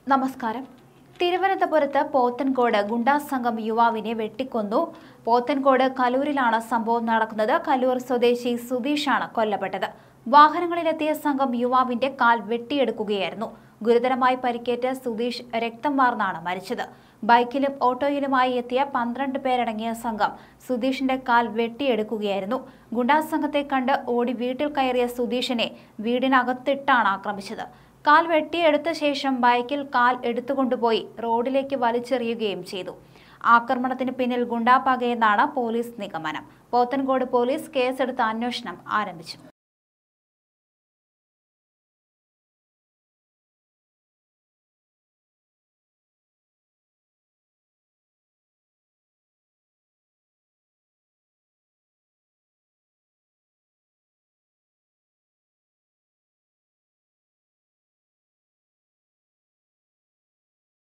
നമസ്കാരം തിരുവനന്തപുരത്ത് പോത്തൻകോട് ഗുണ്ടാ സംഘം യുവാവിനെ വെട്ടിക്കൊന്നു പോത്തൻകോട് കലൂരിലാണ് സംഭവം നടക്കുന്നത് കലൂർ സ്വദേശി സുധീഷാണ് കൊല്ലപ്പെട്ടത് വാഹനങ്ങളിലെത്തിയ സംഘം യുവാവിന്റെ കാൽ വെട്ടിയെടുക്കുകയായിരുന്നു ഗുരുതരമായി പരിക്കേറ്റ് സുധീഷ് രക്തം വാർന്നാണ് മരിച്ചത് ബൈക്കിലും ഓട്ടോയിലുമായി എത്തിയ പന്ത്രണ്ട് പേരടങ്ങിയ സംഘം സുധീഷിന്റെ കാൽ വെട്ടിയെടുക്കുകയായിരുന്നു ഗുണ്ടാ സംഘത്തെ കണ്ട് ഓടി വീട്ടിൽ കയറിയ സുധീഷിനെ വീടിനകത്തിട്ടാണ് ആക്രമിച്ചത് കാൽ വെട്ടിയെടുത്ത ശേഷം ബൈക്കിൽ കാൽ എടുത്തുകൊണ്ടുപോയി റോഡിലേക്ക് വലിച്ചെറിയുകയും ചെയ്തു ആക്രമണത്തിന് പിന്നിൽ ഗുണ്ടാപ്പകയെന്നാണ് പോലീസ് നിഗമനം പോത്തൻകോട് പോലീസ് കേസെടുത്ത് അന്വേഷണം ആരംഭിച്ചു